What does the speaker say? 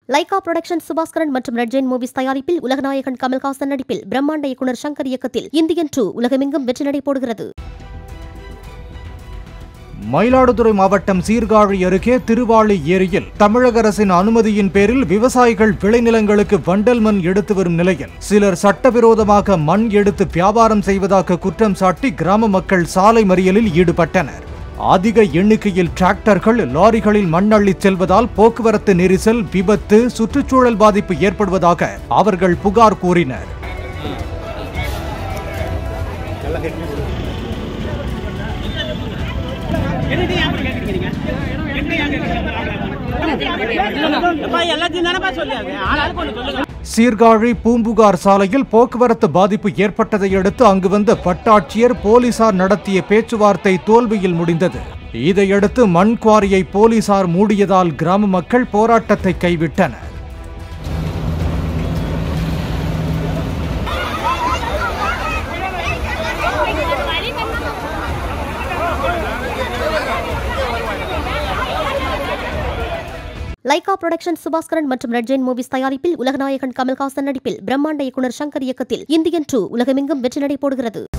Lyca production Subaskaran மற்றும் red Jain movies தயாரிப்பில் உலகநாயகன் கமல்ஹாசன் நடிப்பில் பிரம்மாண்ட இயக்குனர் சங்கர் இயக்கத்தில் இந்தியன் டூ உலகமெங்கும் வெற்றி நடை போடுகிறது மயிலாடுதுறை மாவட்டம் சீர்காழி அருகே திருவாளி ஏரியில் தமிழக அரசின் அனுமதியின் பேரில் விவசாயிகள் விளைநிலங்களுக்கு வண்டல் மண் எடுத்து வரும் நிலையில் சிலர் சட்டவிரோதமாக மண் எடுத்து வியாபாரம் செய்வதாக குற்றம் சாட்டி கிராம மக்கள் சாலை மறியலில் ஈடுபட்டனர் அதிக எண்ணிக்கையில் டிராக்டர்கள் லாரிகளில் மண் அள்ளிச் செல்வதால் போக்குவரத்து நெரிசல் விபத்து சுற்றுச்சூழல் பாதிப்பு ஏற்படுவதாக அவர்கள் புகார் கூறினர் அப்பா எல்லாத்தையும் தானப்பா சொல்லியாங்க ஆளாளுக்கு ஒன்று சொல்லுங்க சீர்காழி பூம்புகார் சாலையில் போக்குவரத்து பாதிப்பு ஏற்பட்டதை அடுத்து அங்கு வந்த வட்டாட்சியர் போலீசார் நடத்திய பேச்சுவார்த்தை தோல்வியில் முடிந்தது இதையடுத்து மண் குவாரியை போலீசார் மூடியதால் கிராம மக்கள் போராட்டத்தை கைவிட்டனர் லைகா புரொடக்ஷன் சுபாஸ்கரன் மற்றும் ரெட் ஜெயின் மூவிஸ் தயாரிப்பில் உலகநாயகன் கமல்ஹாசன் நடிப்பில் பிரம்மாண்ட இயக்குனர் சங்கர் இயக்கத்தில் இந்தியன் டூ உலகமெங்கும் வெற்றி நடை போடுகிறது